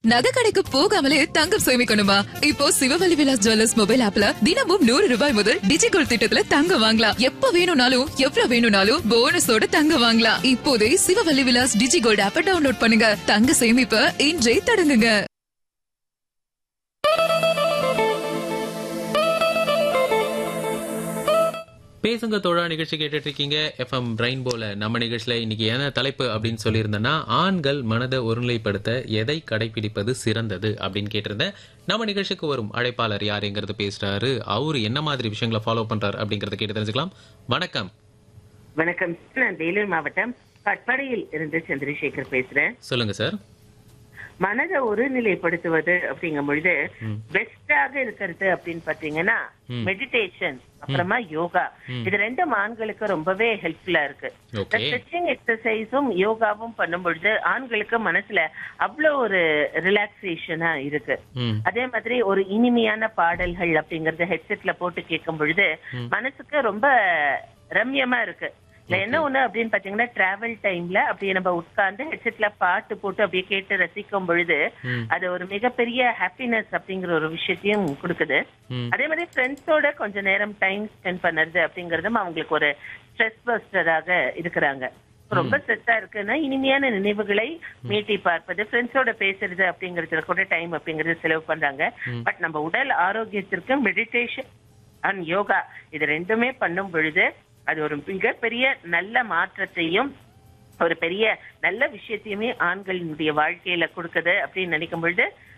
நகை கடைக்கு போகாமலே தங்கம் சேமிக்கணுமா இப்போ சிவவல்லி விலாஸ் ஜுவல்லர்ஸ் மொபைல் ஆப்ல தினமும் நூறு ரூபாய் முதல் டிஜிகோல்ட் திட்டத்துல தங்கம் வாங்கலாம் எப்ப வேணும்னாலும் எவ்வளவு வேணும்னாலும் போனஸோட தங்கம் வாங்கலாம் இப்போதே சிவவல்லி விலாஸ் டிஜிகோல்ட் ஆப்பை டவுன்லோட் பண்ணுங்க தங்க சேமிப்ப இன்றே தொடங்குங்க பேசுங்க தோழா நிகழ்ச்சி கேட்டுட்டு இருக்கீங்க எஃப்எம் ரெயின்போல நம்ம நிகழ்ச்சியில இன்னைக்கு என்ன தலைப்பு அப்படின்னு சொல்லியிருந்தேன்னா ஆண்கள் மனதை ஒருநிலைப்படுத்த எதை கடைபிடிப்பது சிறந்தது அப்படின்னு கேட்டிருந்தேன் நம்ம நிகழ்ச்சிக்கு வரும் அழைப்பாளர் யாருங்கிறது பேசுறாரு அவரு என்ன மாதிரி விஷயங்களை ஃபாலோ பண்றாரு அப்படிங்கறத கேட்டு தெரிஞ்சுக்கலாம் வணக்கம் வணக்கம் நான் வேலூர் மாவட்டம் கட்பாடியில் இருந்து சந்திரசேகர் பேசுறேன் சொல்லுங்க சார் மனதை ஒருநிலைப்படுத்துவது அப்படிங்கும் பொழுது பெஸ்டாக இருக்கிறது அப்படின்னு பாத்தீங்கன்னா மெடிடேஷன் அப்புறமா யோகா இது ரெண்டும் ஆண்களுக்கு ரொம்பவே ஹெல்ப்ஃபுல்லா இருக்கு Okay. ஸ்ட்ரெச்சிங் எக்ஸசைஸும் யோகாவும் பண்ணும் பொழுது ஆண்களுக்கு மனசுல அவ்வளவு ஒரு ரிலாக்ஸேஷனா இருக்கு ம் அதே மாதிரி ஒரு இனிமையான பாடல்கள் அப்படிங்கறது ஹெட்செட்ல போட்டு கேட்கும் பொழுது மனசுக்கு ரொம்ப ரம்யமா இருக்கு இல்ல என்ன ஒண்ணு அப்படின்னு பாத்தீங்கன்னா டிராவல் டைம்ல அப்படியே நம்ம உட்கார்ந்து ஹெட்செட்ல பாட்டு போட்டு அப்படியே கேட்டு ரசிக்கும் பொழுது ம். அது ஒரு மிகப்பெரிய ஹாப்பினஸ் அப்படிங்கிற ஒரு விஷயத்தையும் கொடுக்குது ம். அதே மாதிரி ஃப்ரெண்ட்ஸோட கொஞ்ச நேரம் டைம் ஸ்பெண்ட் பண்ணுறது அப்படிங்கறதும் அவங்களுக்கு ஒரு ஸ்ட்ரெஸ் பஸ்டராக இருக்கிறாங்க ரொம்ப ஸ்ட்ரெஸ்ஸா இருக்குன்னா இனிமையான நினைவுகளை மீட்டி பார்ப்பது ஃப்ரெண்ட்ஸோட பேசுறது அப்படிங்கறதுல கூட டைம் அப்படிங்கறது செலவு பண்றாங்க பட் நம்ம உடல் ஆரோக்கியத்திற்கு மெடிடேஷன் அண்ட் யோகா இது ரெண்டுமே பண்ணும் பொழுது அது ஒரு மிகப்பெரிய நல்ல மாற்றத்தையும் ஒரு பெரிய நல்ல விஷயத்தையுமே ஆண்களினுடைய வாழ்க்கையில கொடுக்குது அப்படின்னு நினைக்கும் பொழுது